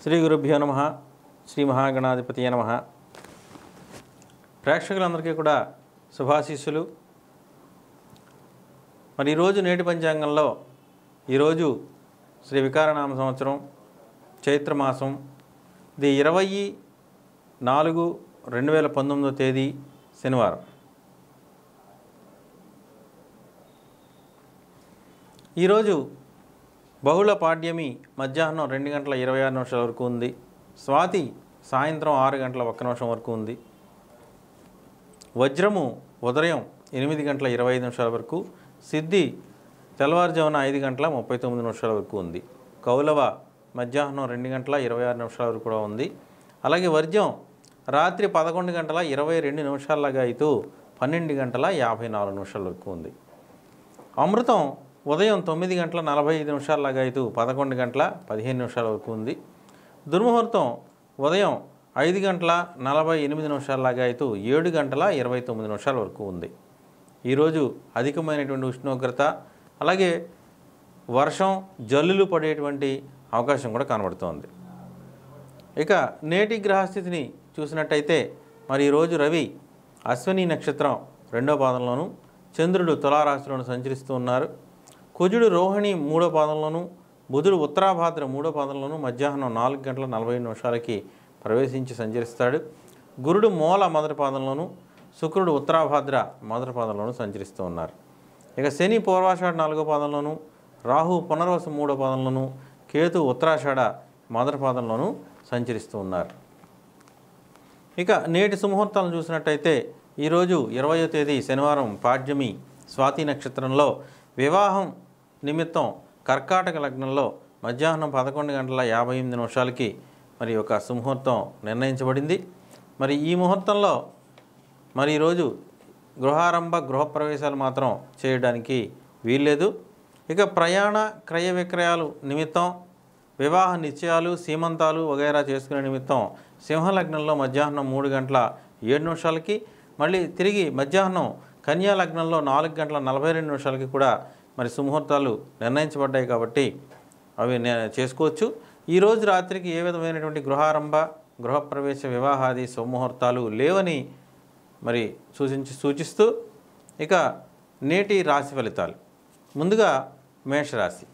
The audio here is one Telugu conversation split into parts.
శ్రీ గురుభ్యో నమ శ్రీ మహాగణాధిపతి నమ ప్రేక్షకులందరికీ కూడా శుభాశీస్సులు మరి ఈరోజు నేటి పంచాంగంలో ఈరోజు శ్రీ వికారనామ సంవత్సరం చైత్రమాసం ది ఇరవై నాలుగు రెండు వేల పంతొమ్మిదో తేదీ శనివారం ఈరోజు బహుళ పాడ్యమి మధ్యాహ్నం రెండు గంటల ఇరవై ఆరు నిమిషాల వరకు ఉంది స్వాతి సాయంత్రం ఆరు గంటల ఒక్క నిమిషం వరకు ఉంది వజ్రము ఉదయం ఎనిమిది గంటల ఇరవై ఐదు నిమిషాల వరకు సిద్ధి తెల్లవారుజామున ఐదు గంటల ముప్పై తొమ్మిది నిమిషాల వరకు ఉంది కౌలవ మధ్యాహ్నం రెండు గంటల ఇరవై ఆరు నిమిషాల వరకు కూడా ఉంది అలాగే వర్జ్యం రాత్రి పదకొండు గంటల ఇరవై రెండు నిమిషాలగా అయితే పన్నెండు గంటల యాభై నాలుగు నిమిషాల వరకు ఉంది అమృతం ఉదయం తొమ్మిది గంటల నలభై ఐదు నిమిషాలలాగా అయితే పదకొండు గంటల పదిహేను నిమిషాల వరకు ఉంది దుర్ముహూర్తం ఉదయం ఐదు గంటల నలభై ఎనిమిది నిమిషాలలాగా అయితే ఏడు గంటల ఇరవై తొమ్మిది నిమిషాల వరకు ఉంది ఈరోజు అధికమైనటువంటి ఉష్ణోగ్రత అలాగే వర్షం జల్లులు పడేటువంటి అవకాశం కూడా కనబడుతోంది ఇక నేటి గ్రహస్థితిని చూసినట్టయితే మరి ఈరోజు రవి అశ్విని నక్షత్రం రెండో పాదంలోను చంద్రుడు తులారాశిలోను సంచరిస్తూ ఉన్నారు కుజుడు రోహిణి మూడో పాదంలోను బుధుడు ఉత్తరాభాద్ర మూడో పాదంలోను మధ్యాహ్నం నాలుగు గంటల నలభై నిమిషాలకి ప్రవేశించి సంచరిస్తాడు గురుడు మూల మొదటి పాదంలోను శుక్రుడు ఉత్తరాభాద్ర మొదటి పాదంలోను సంచరిస్తూ ఉన్నారు ఇక శని పూర్వాషాఢ నాలుగో పాదంలోను రాహు పునర్వసు మూడో పాదంలోను కేతు ఉత్తరాషాఢ మొదటి పాదంలోను సంచరిస్తూ ఉన్నారు ఇక నేటి సుముహూర్తాలను చూసినట్టయితే ఈరోజు ఇరవయో తేదీ శనివారం పాడ్యమి స్వాతి నక్షత్రంలో వివాహం నిమిత్తం కర్కాటక లగ్నంలో మధ్యాహ్నం పదకొండు గంటల యాభై ఎనిమిది నిమిషాలకి మరి ఒక సుముహూర్తం నిర్ణయించబడింది మరి ఈ ముహూర్తంలో మరి ఈరోజు గృహారంభ గృహప్రవేశాలు మాత్రం చేయడానికి వీల్లేదు ఇక ప్రయాణ క్రయ విక్రయాలు నిమిత్తం వివాహ నిశ్చయాలు సీమంతాలు వగైరా చేసుకునే నిమిత్తం సింహలగ్నంలో మధ్యాహ్నం మూడు గంటల ఏడు నిమిషాలకి మళ్ళీ తిరిగి మధ్యాహ్నం కన్యా లగ్నంలో నాలుగు గంటల నలభై రెండు నిమిషాలకి కూడా మరి సుముహూర్తాలు నిర్ణయించబడ్డాయి కాబట్టి అవి నే చేసుకోవచ్చు ఈరోజు రాత్రికి ఏ విధమైనటువంటి గృహారంభ గృహప్రవేశ వివాహాది సుముహూర్తాలు లేవని మరి సూచించి సూచిస్తూ ఇక నేటి రాశి ఫలితాలు ముందుగా మేషరాశి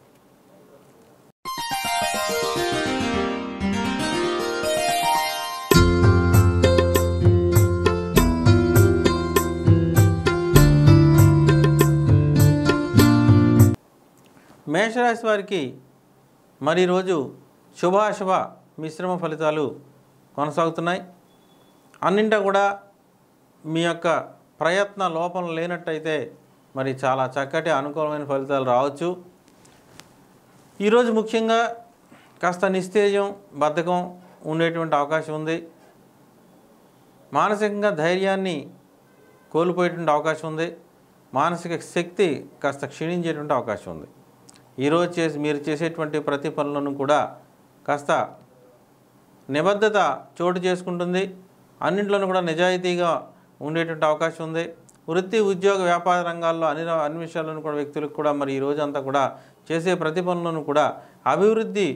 మేషరాశి వారికి మరి ఈరోజు శుభాశుభ మిశ్రమ ఫలితాలు కొనసాగుతున్నాయి అన్నింటా కూడా మీ యొక్క ప్రయత్న లోపం లేనట్టయితే మరి చాలా చక్కటి అనుకూలమైన ఫలితాలు రావచ్చు ఈరోజు ముఖ్యంగా కాస్త నిస్తేజం బద్ధకం ఉండేటువంటి అవకాశం ఉంది మానసికంగా ధైర్యాన్ని కోల్పోయేటువంటి అవకాశం ఉంది మానసిక శక్తి కాస్త క్షీణించేటువంటి అవకాశం ఉంది ఈరోజు చేసి మీరు చేసేటువంటి ప్రతి పనులను కూడా కాస్త నిబద్ధత చోటు చేసుకుంటుంది అన్నింటిలోనూ కూడా నిజాయితీగా ఉండేటువంటి అవకాశం ఉంది వృత్తి ఉద్యోగ వ్యాపార రంగాల్లో అన్ని ర- అన్ని విషయాలను కూడా వ్యక్తులకు కూడా మరి ఈ రోజంతా కూడా చేసే ప్రతి పనులను కూడా అభివృద్ధి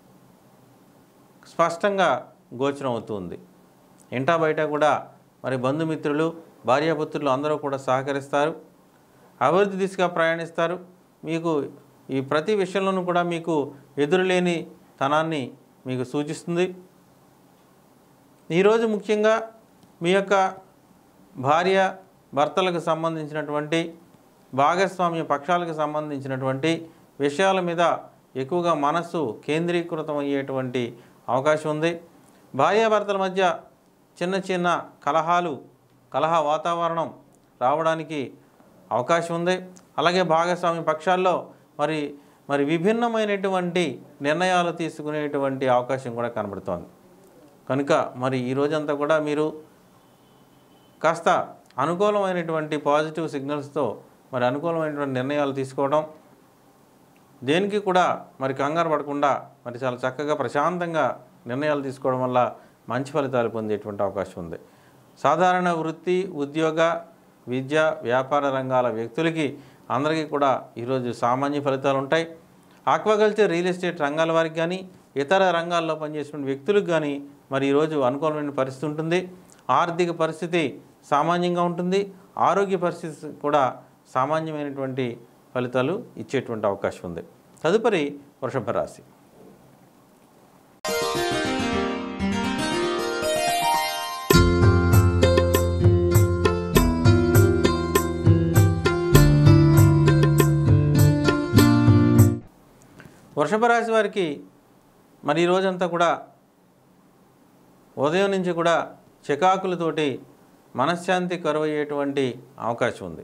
స్పష్టంగా గోచరం అవుతుంది ఇంటా బయట కూడా మరి బంధుమిత్రులు భార్యాపుత్రులు అందరూ కూడా సహకరిస్తారు అభివృద్ధి దిశగా ప్రయాణిస్తారు మీకు ఈ ప్రతి విషయంలోనూ కూడా మీకు ఎదురులేని తనాన్ని మీకు సూచిస్తుంది ఈరోజు ముఖ్యంగా మీ యొక్క భార్య భర్తలకు సంబంధించినటువంటి భాగస్వామ్య పక్షాలకు సంబంధించినటువంటి విషయాల మీద ఎక్కువగా మనస్సు కేంద్రీకృతం అయ్యేటువంటి అవకాశం ఉంది భార్యాభర్తల మధ్య చిన్న చిన్న కలహాలు కలహ వాతావరణం రావడానికి అవకాశం ఉంది అలాగే భాగస్వామ్య పక్షాల్లో మరి మరి విభిన్నమైనటువంటి నిర్ణయాలు తీసుకునేటువంటి అవకాశం కూడా కనబడుతోంది కనుక మరి ఈ రోజంతా కూడా మీరు కాస్త అనుకూలమైనటువంటి పాజిటివ్ సిగ్నల్స్తో మరి అనుకూలమైనటువంటి నిర్ణయాలు తీసుకోవడం దేనికి కూడా మరి కంగారు పడకుండా మరి చాలా చక్కగా ప్రశాంతంగా నిర్ణయాలు తీసుకోవడం వల్ల మంచి ఫలితాలు పొందేటువంటి అవకాశం ఉంది సాధారణ వృత్తి ఉద్యోగ విద్య వ్యాపార రంగాల వ్యక్తులకి అందరికీ కూడా ఈరోజు సామాన్య ఫలితాలు ఉంటాయి ఆక్వాకల్చర్ రియల్ ఎస్టేట్ రంగాల వారికి కానీ ఇతర రంగాల్లో పనిచేసిన వ్యక్తులకు కానీ మరి ఈరోజు అనుకూలమైన పరిస్థితి ఉంటుంది ఆర్థిక పరిస్థితి సామాన్యంగా ఉంటుంది ఆరోగ్య పరిస్థితి కూడా సామాన్యమైనటువంటి ఫలితాలు ఇచ్చేటువంటి అవకాశం ఉంది తదుపరి వృషభ రాశి వృషభ రాశి వారికి మరి ఈ రోజంతా కూడా ఉదయం నుంచి కూడా చికాకులతోటి మనశ్శాంతి కరువయ్యేటువంటి అవకాశం ఉంది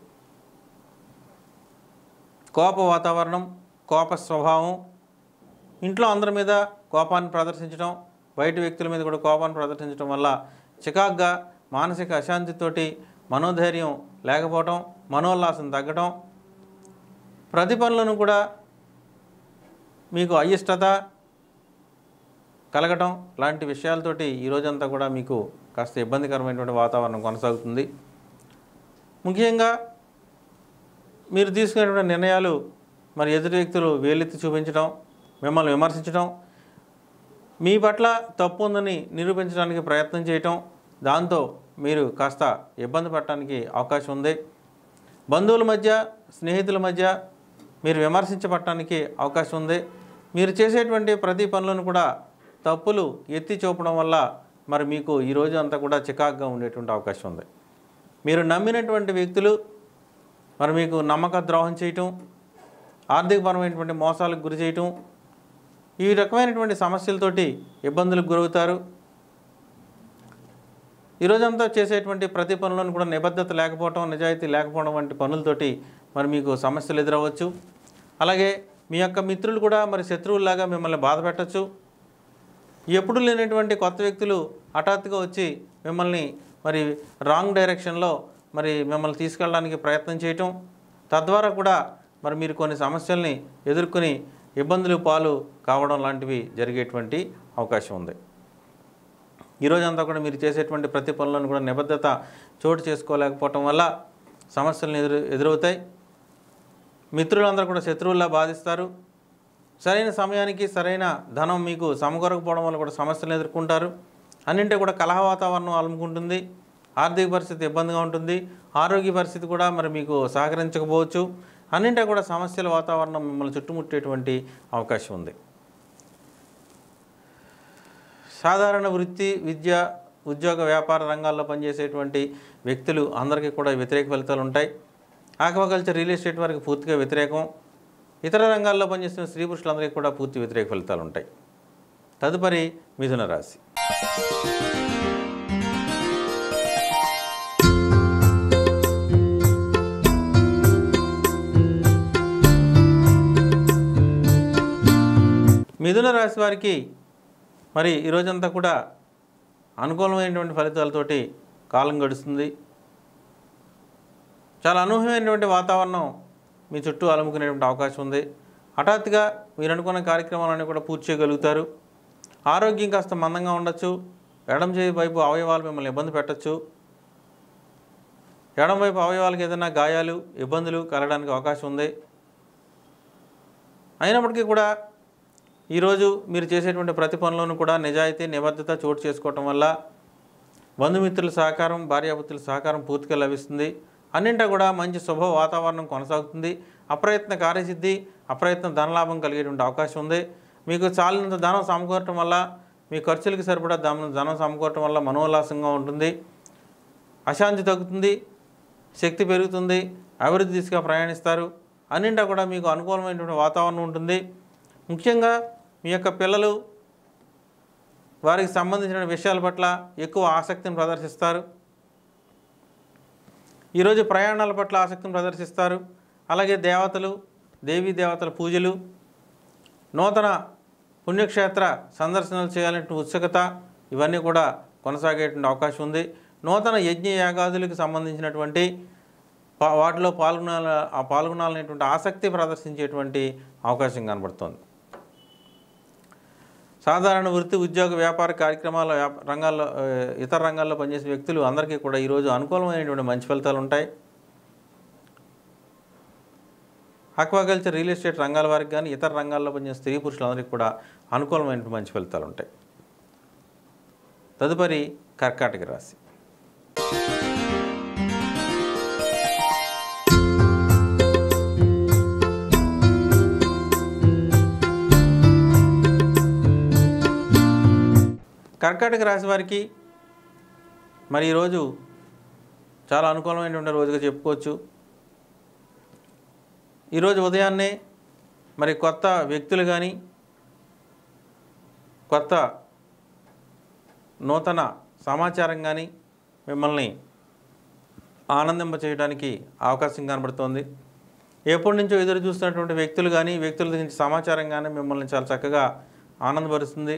కోప వాతావరణం కోప స్వభావం ఇంట్లో అందరి మీద కోపాన్ని ప్రదర్శించడం బయట వ్యక్తుల మీద కూడా కోపాన్ని ప్రదర్శించడం వల్ల చికాగ్గా మానసిక అశాంతితోటి మనోధైర్యం లేకపోవటం మనోల్లాసం తగ్గడం ప్రతి పనులను కూడా మీకు అయిష్టత కలగటం లాంటి విషయాలతోటి ఈ రోజంతా కూడా మీకు కాస్త ఇబ్బందికరమైనటువంటి వాతావరణం కొనసాగుతుంది ముఖ్యంగా మీరు తీసుకునేటువంటి నిర్ణయాలు మరి ఎదుటి వ్యక్తులు వేలెత్తి చూపించడం మిమ్మల్ని విమర్శించడం మీ పట్ల తప్పు ఉందని నిరూపించడానికి ప్రయత్నం చేయటం దాంతో మీరు కాస్త ఇబ్బంది పడటానికి అవకాశం ఉంది బంధువుల మధ్య స్నేహితుల మధ్య మీరు విమర్శించబడటానికి అవకాశం ఉంది మీరు చేసేటువంటి ప్రతి పనులను కూడా తప్పులు ఎత్తి చూపడం వల్ల మరి మీకు ఈ రోజు అంతా కూడా చికాకుగా ఉండేటువంటి అవకాశం ఉంది మీరు నమ్మినటువంటి వ్యక్తులు మరి మీకు నమ్మక ద్రోహం చేయటం ఆర్థికపరమైనటువంటి మోసాలకు గురి చేయటం ఈ రకమైనటువంటి సమస్యలతోటి ఇబ్బందులకు గురవుతారు ఈ రోజంతా చేసేటువంటి ప్రతి పనులను కూడా నిబద్ధత లేకపోవటం నిజాయితీ లేకపోవడం వంటి పనులతోటి మరి మీకు సమస్యలు ఎదురవ్వచ్చు అలాగే మీ యొక్క మిత్రులు కూడా మరి శత్రువుల్లాగా మిమ్మల్ని బాధ పెట్టచ్చు ఎప్పుడు లేనటువంటి కొత్త వ్యక్తులు హఠాత్తుగా వచ్చి మిమ్మల్ని మరి రాంగ్ డైరెక్షన్లో మరి మిమ్మల్ని తీసుకెళ్ళడానికి ప్రయత్నం చేయటం తద్వారా కూడా మరి మీరు కొన్ని సమస్యల్ని ఎదుర్కొని ఇబ్బందులు పాలు కావడం లాంటివి జరిగేటువంటి అవకాశం ఉంది ఈరోజంతా కూడా మీరు చేసేటువంటి ప్రతి పనులను కూడా నిబద్ధత చోటు చేసుకోలేకపోవటం వల్ల సమస్యలను ఎదురు ఎదురవుతాయి మిత్రులందరూ కూడా శత్రువుల్లా బాధిస్తారు సరైన సమయానికి సరైన ధనం మీకు సమకూరకపోవడం వల్ల కూడా సమస్యలు ఎదుర్కొంటారు అన్నింటి కూడా కలహ వాతావరణం అలుముకుంటుంది ఆర్థిక పరిస్థితి ఇబ్బందిగా ఉంటుంది ఆరోగ్య పరిస్థితి కూడా మరి మీకు సహకరించకపోవచ్చు అన్నింటి కూడా సమస్యల వాతావరణం మిమ్మల్ని చుట్టుముట్టేటువంటి అవకాశం ఉంది సాధారణ వృత్తి విద్య ఉద్యోగ వ్యాపార రంగాల్లో పనిచేసేటువంటి వ్యక్తులు అందరికీ కూడా వ్యతిరేక ఫలితాలు ఉంటాయి ఆక్వాకల్చర్ రియల్ ఎస్టేట్ వారికి పూర్తిగా వ్యతిరేకం ఇతర రంగాల్లో పనిచేస్తున్న స్త్రీ పురుషులందరికీ కూడా పూర్తి వ్యతిరేక ఫలితాలు ఉంటాయి తదుపరి మిథున రాశి మిథున రాశి వారికి మరి ఈ రోజంతా కూడా అనుకూలమైనటువంటి ఫలితాలతోటి కాలం గడుస్తుంది చాలా అనూహ్యమైనటువంటి వాతావరణం మీ చుట్టూ అలుముకునేటువంటి అవకాశం ఉంది హఠాత్తుగా మీరు అనుకున్న కార్యక్రమాలన్నీ కూడా పూర్తి చేయగలుగుతారు ఆరోగ్యం కాస్త మందంగా ఉండొచ్చు ఎడం చేయి వైపు అవయవాలు మిమ్మల్ని ఇబ్బంది పెట్టచ్చు ఎడం వైపు అవయవాలకు ఏదైనా గాయాలు ఇబ్బందులు కలగడానికి అవకాశం ఉంది అయినప్పటికీ కూడా ఈరోజు మీరు చేసేటువంటి ప్రతి పనిలోనూ కూడా నిజాయితీ నిబద్ధత చోటు చేసుకోవటం వల్ల బంధుమిత్రుల సహకారం భార్యాపుత్రుల సహకారం పూర్తిగా లభిస్తుంది అన్నింటా కూడా మంచి శుభ వాతావరణం కొనసాగుతుంది అప్రయత్న కార్యసిద్ధి అప్రయత్న ధనలాభం కలిగేటువంటి అవకాశం ఉంది మీకు చాలినంత ధనం సమకూరటం వల్ల మీ ఖర్చులకు సరిపడా ధనం ధనం సమకూరటం వల్ల మనోల్లాసంగా ఉంటుంది అశాంతి తగ్గుతుంది శక్తి పెరుగుతుంది అభివృద్ధి దిశగా ప్రయాణిస్తారు అన్నింటా కూడా మీకు అనుకూలమైనటువంటి వాతావరణం ఉంటుంది ముఖ్యంగా మీ యొక్క పిల్లలు వారికి సంబంధించిన విషయాల పట్ల ఎక్కువ ఆసక్తిని ప్రదర్శిస్తారు ఈరోజు ప్రయాణాల పట్ల ఆసక్తిని ప్రదర్శిస్తారు అలాగే దేవతలు దేవీ దేవతల పూజలు నూతన పుణ్యక్షేత్ర సందర్శనలు చేయాలంటే ఉత్సుకత ఇవన్నీ కూడా కొనసాగేటువంటి అవకాశం ఉంది నూతన యజ్ఞ యాగాదులకు సంబంధించినటువంటి పా- వాటిలో పాల్గొనాల ఆ పాల్గొనాలనేటువంటి ఆసక్తి ప్రదర్శించేటువంటి అవకాశం కనబడుతుంది సాధారణ వృత్తి ఉద్యోగ వ్యాపార కార్యక్రమాల వ్యాప రంగాల్లో ఆ, ఇతర రంగాల్లో పనిచేసే వ్యక్తులు అందరికీ కూడా ఈరోజు అనుకూలమైనటువంటి మంచి ఫలితాలు ఉంటాయి ఆక్వాకల్చర్ రియల్ ఎస్టేట్ రంగాల వారికి కానీ ఇతర రంగాల్లో పనిచేసే స్త్రీ పురుషులందరికీ కూడా అనుకూలమైన మంచి ఫలితాలు ఉంటాయి తదుపరి కర్కాటక రాశి కర్కాటక రాశి వారికి మరి ఈరోజు చాలా అనుకూలమైనటువంటి రోజుగా చెప్పుకోవచ్చు ఈరోజు ఉదయాన్నే మరి కొత్త వ్యక్తులు కానీ కొత్త నూతన సమాచారం కానీ మిమ్మల్ని ఆనందింప చేయడానికి అవకాశం కనబడుతోంది ఎప్పటి నుంచో ఎదురు చూస్తున్నటువంటి వ్యక్తులు కానీ వ్యక్తుల గురించి సమాచారం కానీ మిమ్మల్ని చాలా చక్కగా ఆనందపరుస్తుంది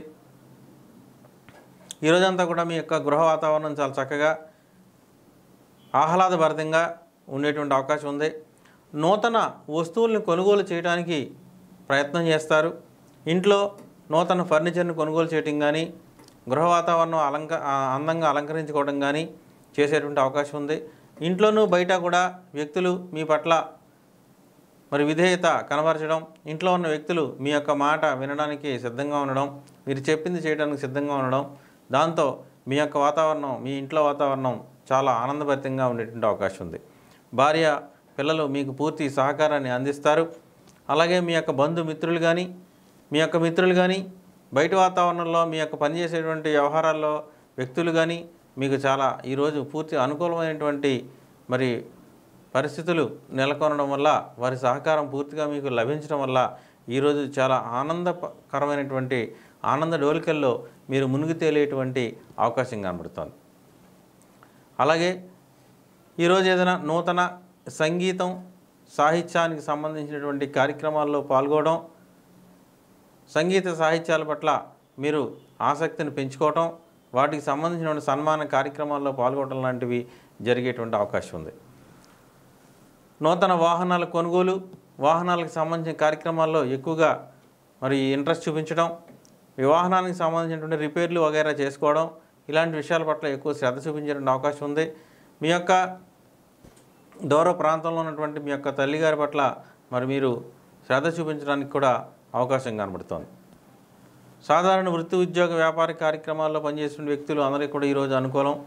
ఈ రోజంతా కూడా మీ యొక్క గృహ వాతావరణం చాలా చక్కగా ఆహ్లాదభరితంగా ఉండేటువంటి అవకాశం ఉంది నూతన వస్తువుల్ని కొనుగోలు చేయడానికి ప్రయత్నం చేస్తారు ఇంట్లో నూతన ఫర్నిచర్ని కొనుగోలు చేయటం కానీ గృహ వాతావరణం అలంక ఆ, అందంగా అలంకరించుకోవడం కానీ చేసేటువంటి అవకాశం ఉంది ఇంట్లోనూ బయట కూడా వ్యక్తులు మీ పట్ల మరి విధేయత కనబరచడం ఇంట్లో ఉన్న వ్యక్తులు మీ యొక్క మాట వినడానికి సిద్ధంగా ఉండడం మీరు చెప్పింది చేయడానికి సిద్ధంగా ఉండడం దాంతో మీ యొక్క వాతావరణం మీ ఇంట్లో వాతావరణం చాలా ఆనందభరితంగా ఉండేటువంటి అవకాశం ఉంది భార్య పిల్లలు మీకు పూర్తి సహకారాన్ని అందిస్తారు అలాగే మీ యొక్క బంధుమిత్రులు కానీ మీ యొక్క మిత్రులు కానీ బయట వాతావరణంలో మీ యొక్క పనిచేసేటువంటి వ్యవహారాల్లో వ్యక్తులు కానీ మీకు చాలా ఈరోజు పూర్తి అనుకూలమైనటువంటి మరి పరిస్థితులు నెలకొనడం వల్ల వారి సహకారం పూర్తిగా మీకు లభించడం వల్ల ఈరోజు చాలా ఆనందకరమైనటువంటి ఆనంద డోలికల్లో మీరు మునిగి తేలేటువంటి అవకాశం కనబడుతోంది అలాగే ఈరోజు ఏదైనా నూతన సంగీతం సాహిత్యానికి సంబంధించినటువంటి కార్యక్రమాల్లో పాల్గొనడం సంగీత సాహిత్యాల పట్ల మీరు ఆసక్తిని పెంచుకోవటం వాటికి సంబంధించిన సన్మాన కార్యక్రమాల్లో పాల్గొనడం లాంటివి జరిగేటువంటి అవకాశం ఉంది నూతన వాహనాల కొనుగోలు వాహనాలకు సంబంధించిన కార్యక్రమాల్లో ఎక్కువగా మరి ఇంట్రెస్ట్ చూపించడం ఈ వాహనానికి సంబంధించినటువంటి రిపేర్లు వగైరా చేసుకోవడం ఇలాంటి విషయాల పట్ల ఎక్కువ శ్రద్ధ చూపించేటువంటి అవకాశం ఉంది మీ యొక్క దూర ప్రాంతంలో ఉన్నటువంటి మీ యొక్క తల్లిగారి పట్ల మరి మీరు శ్రద్ధ చూపించడానికి కూడా అవకాశం కనబడుతోంది సాధారణ వృత్తి ఉద్యోగ వ్యాపార కార్యక్రమాల్లో పనిచేస్తున్న వ్యక్తులు అందరికీ కూడా ఈరోజు అనుకూలం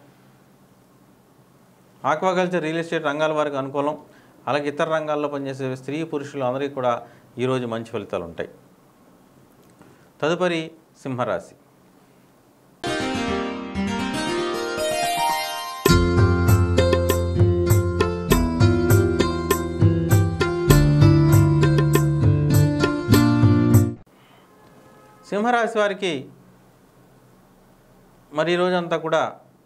ఆక్వాకల్చర్ రియల్ ఎస్టేట్ రంగాల వారికి అనుకూలం అలాగే ఇతర రంగాల్లో పనిచేసే స్త్రీ పురుషులు అందరికీ కూడా ఈరోజు మంచి ఫలితాలు ఉంటాయి తదుపరి సింహరాశి సింహరాశి వారికి మరి ఈ రోజంతా కూడా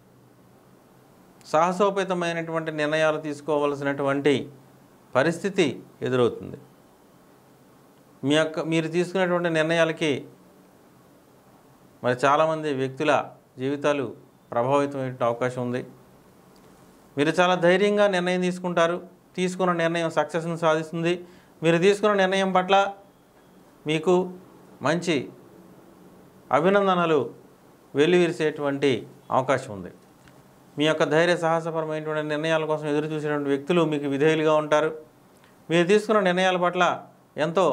సాహసోపేతమైనటువంటి నిర్ణయాలు తీసుకోవలసినటువంటి పరిస్థితి ఎదురవుతుంది మీ యొక్క మీరు తీసుకునేటువంటి నిర్ణయాలకి మరి చాలామంది వ్యక్తుల జీవితాలు ప్రభావితమయ్యే అవకాశం ఉంది మీరు చాలా ధైర్యంగా నిర్ణయం తీసుకుంటారు తీసుకున్న నిర్ణయం సక్సెస్ని సాధిస్తుంది మీరు తీసుకున్న నిర్ణయం పట్ల మీకు మంచి అభినందనలు వెల్లివిరిసేటువంటి అవకాశం ఉంది మీ యొక్క ధైర్య సాహసపరమైనటువంటి నిర్ణయాల కోసం ఎదురు చూసేటువంటి వ్యక్తులు మీకు విధేయులుగా ఉంటారు మీరు తీసుకున్న నిర్ణయాల పట్ల ఎంతో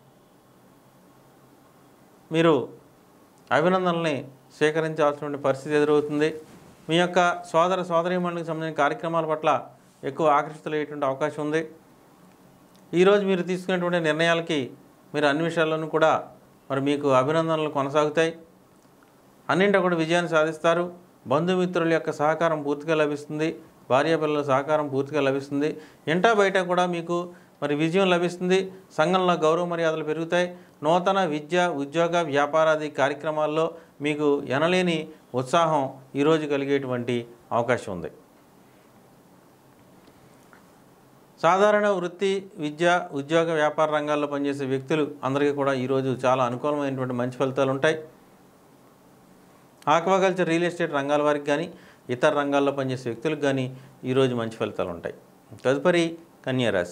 మీరు అభినందనల్ని స్వీకరించాల్సినటువంటి పరిస్థితి ఎదురవుతుంది మీ యొక్క సోదర సోదరీమణులకు సంబంధించిన కార్యక్రమాల పట్ల ఎక్కువ ఆకర్షితులయ్యేటువంటి అవకాశం ఉంది ఈరోజు మీరు తీసుకునేటువంటి నిర్ణయాలకి మీరు అన్ని విషయాల్లోనూ కూడా మరి మీకు అభినందనలు కొనసాగుతాయి అన్నింటి కూడా విజయాన్ని సాధిస్తారు బంధుమిత్రుల యొక్క సహకారం పూర్తిగా లభిస్తుంది భార్యాపిల్లల సహకారం పూర్తిగా లభిస్తుంది ఇంటా బయట కూడా మీకు మరి విజయం లభిస్తుంది సంఘంలో గౌరవ మర్యాదలు పెరుగుతాయి నూతన విద్య ఉద్యోగ వ్యాపారాది కార్యక్రమాల్లో మీకు ఎనలేని ఉత్సాహం ఈరోజు కలిగేటువంటి అవకాశం ఉంది సాధారణ వృత్తి విద్య ఉద్యోగ వ్యాపార రంగాల్లో పనిచేసే వ్యక్తులు అందరికీ కూడా ఈరోజు చాలా అనుకూలమైనటువంటి మంచి ఫలితాలు ఉంటాయి ఆక్వాకల్చర్ రియల్ ఎస్టేట్ రంగాల వారికి కానీ ఇతర రంగాల్లో పనిచేసే వ్యక్తులకు కానీ ఈరోజు మంచి ఫలితాలు ఉంటాయి తదుపరి కన్యా రాశి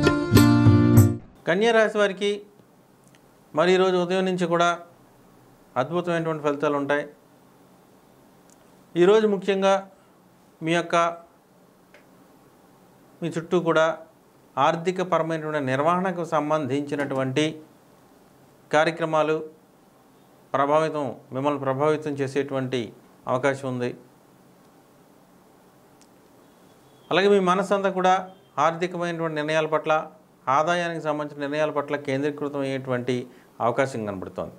కన్యా రాశి వారికి మరి ఈరోజు ఉదయం నుంచి కూడా అద్భుతమైనటువంటి ఫలితాలు ఉంటాయి ఈరోజు ముఖ్యంగా మీ యొక్క మీ చుట్టూ కూడా ఆర్థిక పరమైనటువంటి నిర్వహణకు సంబంధించినటువంటి కార్యక్రమాలు ప్రభావితం మిమ్మల్ని ప్రభావితం చేసేటువంటి అవకాశం ఉంది అలాగే మీ మనసు అంతా కూడా ఆర్థికమైనటువంటి నిర్ణయాల పట్ల ఆదాయానికి సంబంధించిన నిర్ణయాల పట్ల కేంద్రీకృతం అయ్యేటువంటి అవకాశం కనబడుతోంది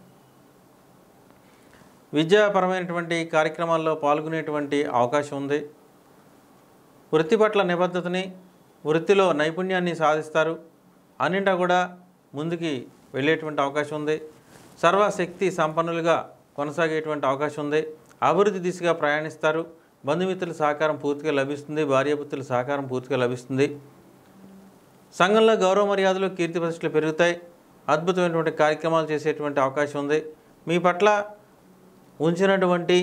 విద్యాపరమైనటువంటి కార్యక్రమాల్లో పాల్గొనేటువంటి అవకాశం ఉంది వృత్తి పట్ల నిబద్ధతని వృత్తిలో నైపుణ్యాన్ని సాధిస్తారు అన్నింటా కూడా ముందుకి వెళ్ళేటువంటి అవకాశం ఉంది సర్వశక్తి సంపన్నులుగా కొనసాగేటువంటి అవకాశం ఉంది అభివృద్ధి దిశగా ప్రయాణిస్తారు బంధుమిత్రుల సహకారం పూర్తిగా లభిస్తుంది భార్యాపుత్రుల సహకారం పూర్తిగా లభిస్తుంది సంఘంలో గౌరవ మర్యాదలు కీర్తి ప్రతిష్టలు పెరుగుతాయి అద్భుతమైనటువంటి కార్యక్రమాలు చేసేటువంటి అవకాశం ఉంది మీ పట్ల ఉంచినటువంటి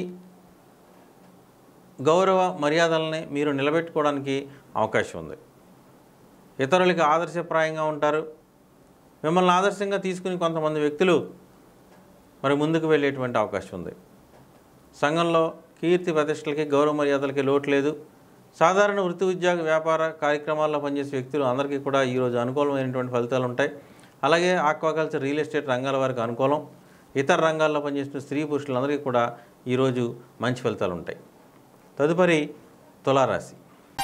గౌరవ మర్యాదలని మీరు నిలబెట్టుకోవడానికి అవకాశం ఉంది ఇతరులకి ఆదర్శప్రాయంగా ఉంటారు మిమ్మల్ని ఆదర్శంగా తీసుకుని కొంతమంది వ్యక్తులు మరి ముందుకు వెళ్ళేటువంటి అవకాశం ఉంది సంఘంలో కీర్తి ప్రతిష్టలకి గౌరవ మర్యాదలకి లోటు లేదు సాధారణ వృత్తి ఉద్యోగ వ్యాపార కార్యక్రమాల్లో పనిచేసే వ్యక్తులు అందరికీ కూడా ఈరోజు అనుకూలమైనటువంటి ఫలితాలు ఉంటాయి అలాగే ఆక్వాకల్చర్ రియల్ ఎస్టేట్ రంగాల వారికి అనుకూలం ఇతర రంగాల్లో పనిచేసిన స్త్రీ పురుషులందరికీ కూడా ఈరోజు మంచి ఫలితాలు ఉంటాయి తదుపరి తులారాశి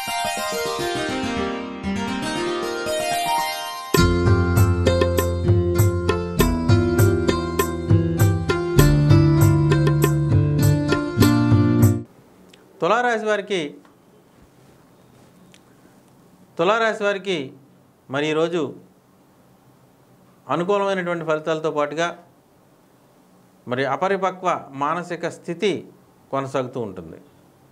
తులారాశి వారికి తులారాశి వారికి మరి ఈరోజు అనుకూలమైనటువంటి ఫలితాలతో పాటుగా మరి అపరిపక్వ మానసిక స్థితి కొనసాగుతూ ఉంటుంది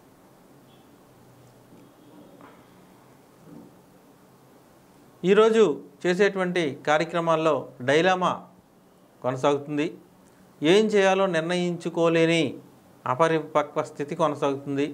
ఈరోజు చేసేటువంటి కార్యక్రమాల్లో డైలామా కొనసాగుతుంది ఏం చేయాలో నిర్ణయించుకోలేని అపరిపక్వ స్థితి కొనసాగుతుంది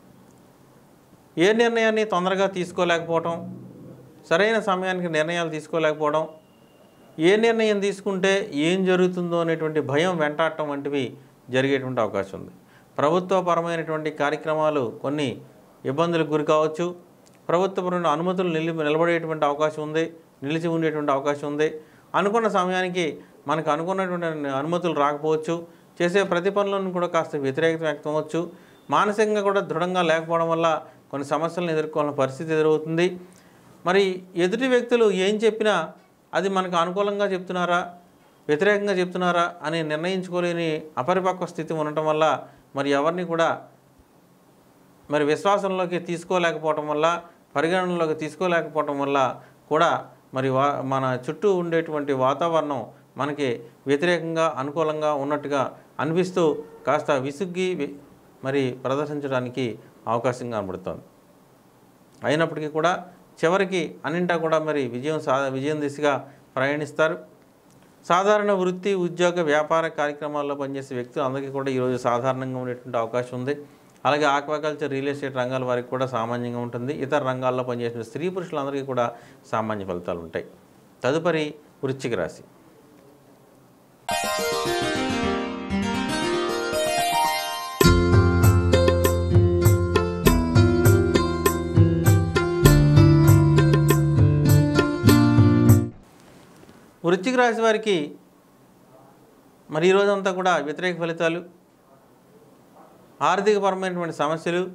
ఏ నిర్ణయాన్ని తొందరగా తీసుకోలేకపోవడం సరైన సమయానికి నిర్ణయాలు తీసుకోలేకపోవడం ఏ నిర్ణయం తీసుకుంటే ఏం జరుగుతుందో అనేటువంటి భయం వెంటాడటం వంటివి జరిగేటువంటి అవకాశం ఉంది ప్రభుత్వపరమైనటువంటి కార్యక్రమాలు కొన్ని ఇబ్బందులకు గురి కావచ్చు ప్రభుత్వపరమైన అనుమతులు నిలి నిలబడేటువంటి అవకాశం ఉంది నిలిచి ఉండేటువంటి అవకాశం ఉంది అనుకున్న సమయానికి మనకు అనుకున్నటువంటి అనుమతులు రాకపోవచ్చు చేసే ప్రతి పనులను కూడా కాస్త వ్యతిరేకత వ్యక్తం అవ్వచ్చు మానసికంగా కూడా దృఢంగా లేకపోవడం వల్ల కొన్ని సమస్యలను ఎదుర్కోవాల్సిన పరిస్థితి ఎదురవుతుంది మరి ఎదుటి వ్యక్తులు ఏం చెప్పినా అది మనకు అనుకూలంగా చెప్తున్నారా వ్యతిరేకంగా చెప్తున్నారా అని నిర్ణయించుకోలేని అపరిపక్వ స్థితి ఉండటం వల్ల మరి ఎవరిని కూడా మరి విశ్వాసంలోకి తీసుకోలేకపోవటం వల్ల పరిగణనలోకి తీసుకోలేకపోవటం వల్ల కూడా మరి వా మన చుట్టూ ఉండేటువంటి వాతావరణం మనకి వ్యతిరేకంగా అనుకూలంగా ఉన్నట్టుగా అనిపిస్తూ కాస్త విసుగ్గి వి- మరి ప్రదర్శించడానికి అవకాశం కనబడుతోంది అయినప్పటికీ కూడా చివరికి అన్నింటా కూడా మరి విజయం సా విజయం దిశగా ప్రయాణిస్తారు సాధారణ వృత్తి ఉద్యోగ వ్యాపార కార్యక్రమాల్లో పనిచేసే వ్యక్తులు అందరికీ కూడా ఈరోజు సాధారణంగా ఉండేటువంటి అవకాశం ఉంది అలాగే ఆక్వాకల్చర్ రియల్ ఎస్టేట్ రంగాల వారికి కూడా సామాన్యంగా ఉంటుంది ఇతర రంగాల్లో పనిచేసిన స్త్రీ పురుషులందరికీ కూడా సామాన్య ఫలితాలు ఉంటాయి తదుపరి వృశ్చిక రాశి వృశ్చిక రాశి వారికి మరి ఈ రోజంతా కూడా వ్యతిరేక ఫలితాలు ఆర్థికపరమైనటువంటి సమస్యలు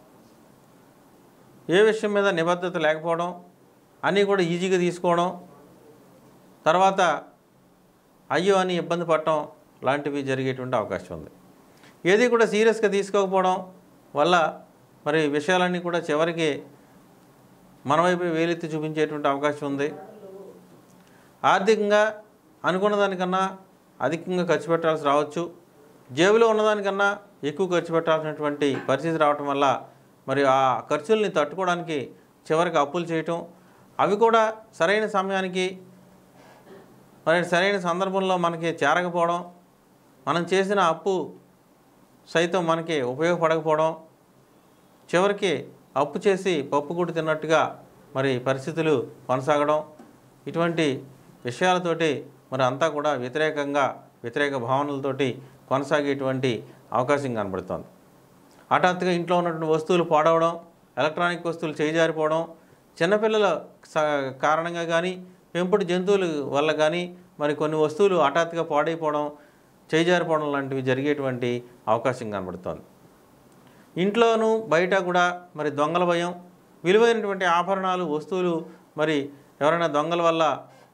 ఏ విషయం మీద నిబద్ధత లేకపోవడం అన్నీ కూడా ఈజీగా తీసుకోవడం తర్వాత అయ్యో అని ఇబ్బంది పడటం లాంటివి జరిగేటువంటి అవకాశం ఉంది ఏది కూడా సీరియస్గా తీసుకోకపోవడం వల్ల మరి విషయాలన్నీ కూడా చివరికి మన వైపు వేలెత్తి చూపించేటువంటి అవకాశం ఉంది ఆర్థికంగా అనుకున్న దానికన్నా అధికంగా ఖర్చు పెట్టాల్సి రావచ్చు జేబులో ఉన్నదానికన్నా ఎక్కువ ఖర్చు పెట్టాల్సినటువంటి పరిస్థితి రావటం వల్ల మరి ఆ ఖర్చుల్ని తట్టుకోవడానికి చివరికి అప్పులు చేయటం అవి కూడా సరైన సమయానికి మరి సరైన సందర్భంలో మనకి చేరకపోవడం మనం చేసిన అప్పు సైతం మనకి ఉపయోగపడకపోవడం చివరికి అప్పు చేసి పప్పుగుడ్డు తిన్నట్టుగా మరి పరిస్థితులు కొనసాగడం ఇటువంటి విషయాలతోటి మరి అంతా కూడా వ్యతిరేకంగా వ్యతిరేక భావనలతోటి కొనసాగేటువంటి అవకాశం కనబడుతోంది హఠాత్తుగా ఇంట్లో ఉన్నటువంటి వస్తువులు పాడవడం ఎలక్ట్రానిక్ వస్తువులు చేజారిపోవడం చిన్నపిల్లల స- కారణంగా కానీ పెంపుడు జంతువుల వల్ల కానీ మరి కొన్ని వస్తువులు హఠాత్తుగా పాడైపోవడం చేజారిపోవడం లాంటివి జరిగేటువంటి అవకాశం కనబడుతోంది ఇంట్లోనూ బయట కూడా మరి దొంగల భయం విలువైనటువంటి ఆభరణాలు వస్తువులు మరి ఎవరైనా దొంగల వల్ల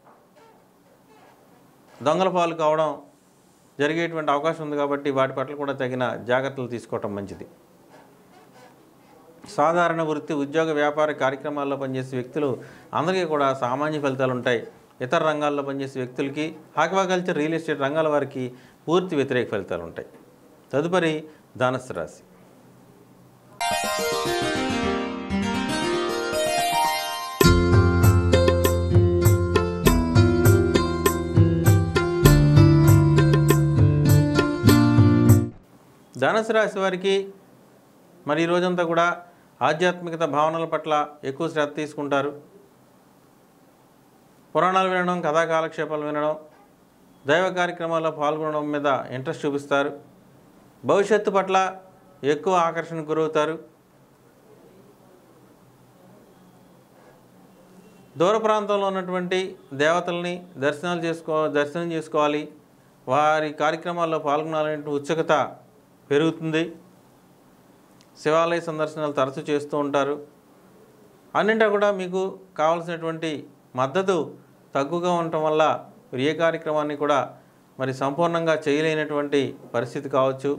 దొంగల పాలు కావడం జరిగేటువంటి అవకాశం ఉంది కాబట్టి వాటి పట్ల కూడా తగిన జాగ్రత్తలు తీసుకోవటం మంచిది సాధారణ వృత్తి ఉద్యోగ వ్యాపార కార్యక్రమాల్లో పనిచేసే వ్యక్తులు అందరికీ కూడా సామాన్య ఫలితాలు ఉంటాయి ఇతర రంగాల్లో పనిచేసే వ్యక్తులకి ఆక్వాకల్చర్ రియల్ ఎస్టేట్ రంగాల వారికి పూర్తి వ్యతిరేక ఫలితాలు ఉంటాయి తదుపరి ధనస్సు రాశి ధనుసు రాశి వారికి మరి ఈ రోజంతా కూడా ఆధ్యాత్మికత భావనల పట్ల ఎక్కువ శ్రద్ధ తీసుకుంటారు పురాణాలు వినడం కథా కాలక్షేపాలు వినడం దైవ కార్యక్రమాల్లో పాల్గొనడం మీద ఇంట్రెస్ట్ చూపిస్తారు భవిష్యత్తు పట్ల ఎక్కువ ఆకర్షణకు గురవుతారు దూర ప్రాంతంలో ఉన్నటువంటి దేవతల్ని దర్శనాలు చేసుకో దర్శనం చేసుకోవాలి వారి కార్యక్రమాల్లో పాల్గొనాలనే ఉత్సుకత పెరుగుతుంది శివాలయ సందర్శనాలు తరచూ చేస్తూ ఉంటారు అన్నింటా కూడా మీకు కావలసినటువంటి మద్దతు తక్కువగా ఉండటం వల్ల మీరు ఏ కార్యక్రమాన్ని కూడా మరి సంపూర్ణంగా చేయలేనటువంటి పరిస్థితి కావచ్చు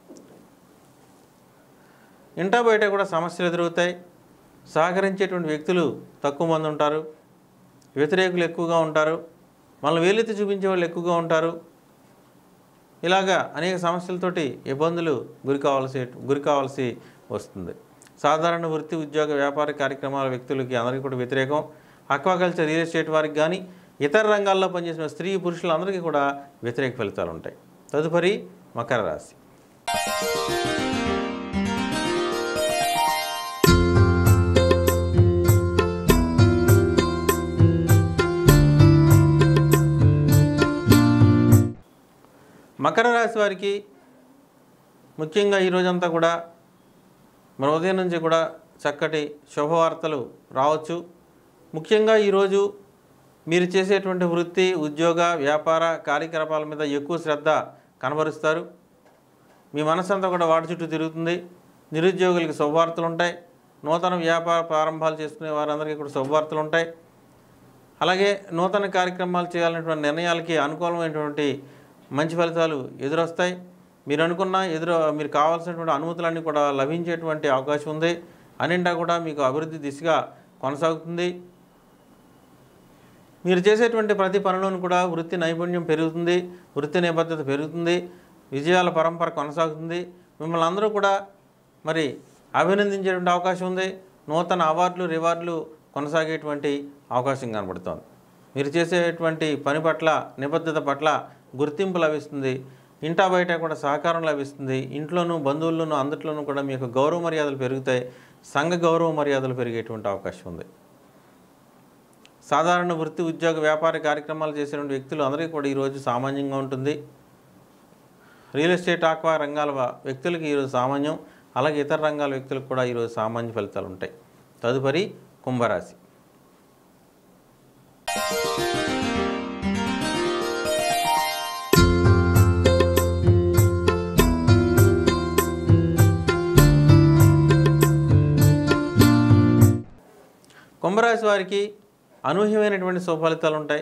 ఇంటా బయట కూడా సమస్యలు ఎదురవుతాయి సహకరించేటువంటి వ్యక్తులు తక్కువ మంది ఉంటారు వ్యతిరేకులు ఎక్కువగా ఉంటారు మనల్ని వేలెత్తి చూపించే వాళ్ళు ఎక్కువగా ఉంటారు ఇలాగా అనేక సమస్యలతోటి ఇబ్బందులు గురి కావాల్సి గురి కావాల్సి వస్తుంది సాధారణ వృత్తి ఉద్యోగ వ్యాపార కార్యక్రమాల వ్యక్తులకి అందరికీ కూడా వ్యతిరేకం అక్వాకల్చర్ రియల్ ఎస్టేట్ వారికి కానీ ఇతర రంగాల్లో పనిచేసిన స్త్రీ పురుషులందరికీ కూడా వ్యతిరేక ఫలితాలు ఉంటాయి తదుపరి మకర రాశి మకర రాశి వారికి ముఖ్యంగా ఈ రోజంతా కూడా మన ఉదయం నుంచి కూడా చక్కటి శుభవార్తలు రావచ్చు ముఖ్యంగా ఈరోజు మీరు చేసేటువంటి వృత్తి ఉద్యోగ వ్యాపార కార్యకలాపాల మీద ఎక్కువ శ్రద్ధ కనబరుస్తారు మీ మనసంతా కూడా వాటి చుట్టూ తిరుగుతుంది నిరుద్యోగులకి శుభవార్తలు ఉంటాయి నూతన వ్యాపార ప్రారంభాలు చేసుకునే వారందరికీ కూడా శుభవార్తలు ఉంటాయి అలాగే నూతన కార్యక్రమాలు చేయాలనేటువంటి నిర్ణయాలకి అనుకూలమైనటువంటి మంచి ఫలితాలు ఎదురొస్తాయి మీరు అనుకున్న ఎదురు మీరు కావాల్సినటువంటి అనుమతులన్నీ కూడా లభించేటువంటి అవకాశం ఉంది అన్నింటా కూడా మీకు అభివృద్ధి దిశగా కొనసాగుతుంది మీరు చేసేటువంటి ప్రతి పనిలోనూ కూడా వృత్తి నైపుణ్యం పెరుగుతుంది వృత్తి నిబద్ధత పెరుగుతుంది విజయాల పరంపర కొనసాగుతుంది మిమ్మల్ని అందరూ కూడా మరి అభినందించేటువంటి అవకాశం ఉంది నూతన అవార్డులు రివార్డులు కొనసాగేటువంటి అవకాశం కనబడుతోంది మీరు చేసేటువంటి పని పట్ల నిబద్ధత పట్ల గుర్తింపు లభిస్తుంది ఇంటా బయట కూడా సహకారం లభిస్తుంది ఇంట్లోనూ బంధువుల్లోనూ అందట్లోనూ కూడా మీకు గౌరవ మర్యాదలు పెరుగుతాయి సంఘ గౌరవ మర్యాదలు పెరిగేటువంటి అవకాశం ఉంది సాధారణ వృత్తి ఉద్యోగ వ్యాపార కార్యక్రమాలు చేసేటువంటి వ్యక్తులు అందరికీ కూడా ఈరోజు సామాన్యంగా ఉంటుంది రియల్ ఎస్టేట్ ఆక్వా రంగాల వా- వ్యక్తులకి ఈరోజు సామాన్యం అలాగే ఇతర రంగాల వ్యక్తులకు కూడా ఈరోజు సామాన్య ఫలితాలు ఉంటాయి తదుపరి కుంభరాశి కుంభరాశి వారికి అనూహ్యమైనటువంటి సుఫలితాలు ఉంటాయి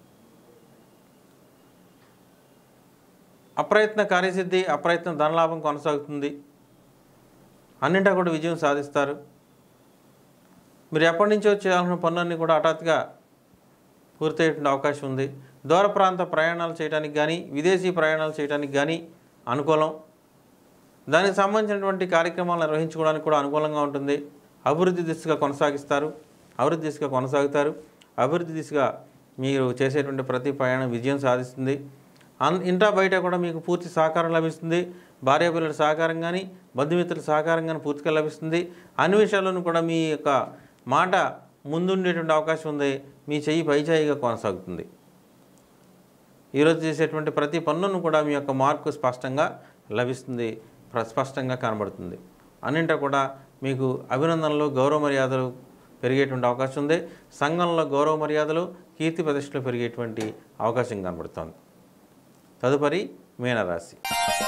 అప్రయత్న కార్యసిద్ధి అప్రయత్న ధనలాభం కొనసాగుతుంది అన్నింటా కూడా విజయం సాధిస్తారు మీరు ఎప్పటి నుంచో చేయాలన్న పనులన్నీ కూడా హఠాత్తుగా పూర్తయ్యేటువంటి అవకాశం ఉంది దూర ప్రాంత ప్రయాణాలు చేయడానికి కానీ విదేశీ ప్రయాణాలు చేయడానికి కానీ అనుకూలం దానికి సంబంధించినటువంటి కార్యక్రమాలు నిర్వహించుకోవడానికి కూడా అనుకూలంగా ఉంటుంది అభివృద్ధి దిశగా కొనసాగిస్తారు అభివృద్ధి దిశగా కొనసాగుతారు అభివృద్ధి దిశగా మీరు చేసేటువంటి ప్రతి ప్రయాణం విజయం సాధిస్తుంది అన్ ఇంటా బయట కూడా మీకు పూర్తి సహకారం లభిస్తుంది భార్యాపిల్లల సహకారం కానీ బంధుమిత్రుల సహకారం కానీ పూర్తిగా లభిస్తుంది అన్ని విషయాల్లోనూ కూడా మీ యొక్క మాట ముందుండేటువంటి అవకాశం ఉంది మీ చెయ్యి పైచాయిగా కొనసాగుతుంది ఈరోజు చేసేటువంటి ప్రతి పనులను కూడా మీ యొక్క మార్కు స్పష్టంగా లభిస్తుంది ప్ర- స్పష్టంగా కనబడుతుంది అన్నింటా కూడా మీకు అభినందనలు గౌరవ మర్యాదలు పెరిగేటువంటి అవకాశం ఉంది సంఘంలో గౌరవ మర్యాదలు కీర్తి ప్రతిష్టలు పెరిగేటువంటి అవకాశం కనబడుతోంది తదుపరి మీనరాశి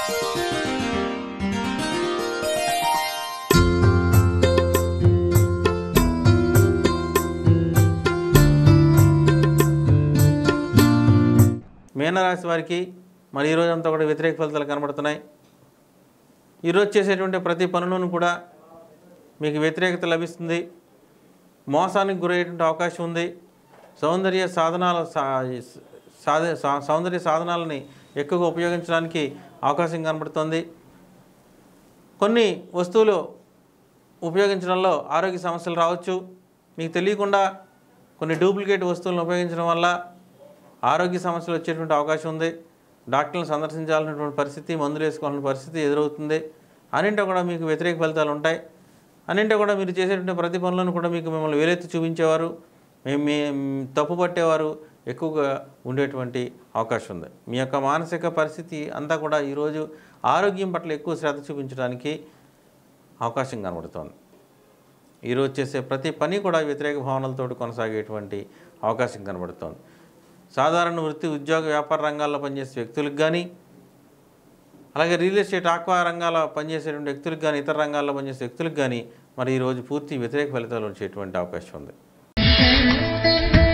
మీనరాశి వారికి మరి ఈరోజు అంతా కూడా వ్యతిరేక ఫలితాలు కనబడుతున్నాయి ఈరోజు చేసేటువంటి ప్రతి పనులను కూడా మీకు వ్యతిరేకత లభిస్తుంది మోసానికి గురయ్యేటువంటి అవకాశం ఉంది సౌందర్య సాధనాల సా- సాధ సా- సౌందర్య సాధనాలని ఎక్కువగా ఉపయోగించడానికి అవకాశం కనబడుతుంది కొన్ని వస్తువులు ఉపయోగించడంలో ఆరోగ్య సమస్యలు రావచ్చు మీకు తెలియకుండా కొన్ని డూప్లికేట్ వస్తువులను ఉపయోగించడం వల్ల ఆరోగ్య సమస్యలు వచ్చేటువంటి అవకాశం ఉంది డాక్టర్లను సందర్శించాల్సినటువంటి పరిస్థితి మందులు వేసుకోవాల్సిన పరిస్థితి ఎదురవుతుంది అన్నింటో కూడా మీకు వ్యతిరేక ఫలితాలు ఉంటాయి అన్నింటో కూడా మీరు చేసేటువంటి ప్రతి పనులను కూడా మీకు మిమ్మల్ని వేలెత్తి చూపించేవారు మేము మీ తప్పు పట్టేవారు ఎక్కువగా ఉండేటువంటి అవకాశం ఉంది మీ యొక్క మానసిక పరిస్థితి అంతా కూడా ఈరోజు ఆరోగ్యం పట్ల ఎక్కువ శ్రద్ధ చూపించడానికి అవకాశం కనబడుతోంది ఈరోజు చేసే ప్రతి పని కూడా వ్యతిరేక భావనలతో కొనసాగేటువంటి అవకాశం కనబడుతోంది సాధారణ వృత్తి ఉద్యోగ వ్యాపార రంగాల్లో పనిచేసే వ్యక్తులకు కానీ అలాగే రియల్ ఎస్టేట్ ఆక్వా రంగాల్లో పనిచేసేటువంటి వ్యక్తులకు కానీ ఇతర రంగాల్లో పనిచేసే వ్యక్తులకు కానీ మరి ఈరోజు పూర్తి వ్యతిరేక ఫలితాలు వచ్చేటువంటి అవకాశం ఉంది